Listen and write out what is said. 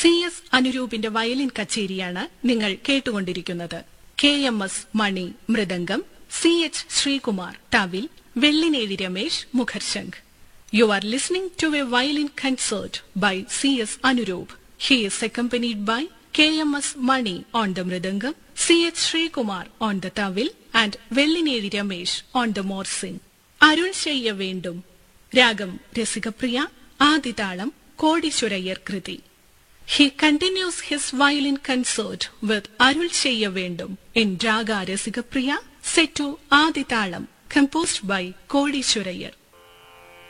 C S അനുരൂപിന്റെ violin കച്ചേരിയാണ് നിങ്ങൾ കേട്ടുകൊണ്ടിരിക്കുന്നത് K M S Mani mridangam C H Sreekumar thavil Vellinezhi Ramesh മുഖർശംഖ് you are listening to a violin concert by C S Anuroop he is accompanied by KMS Mani on the Mridangam, C.H. Srikumar on the Tavil and Vellineri Ramesh on the Morsing. അരുൾ ചെയ്യ വേണ്ടും രാഗം രസികപ്രിയ ആദിതാളം കോടീശ്വരയ്യർ കൃതി He continues his violin concert with Arul Cheya Vendum in Raga Rasigapriya set to Aditalam composed by Kodishwarayar.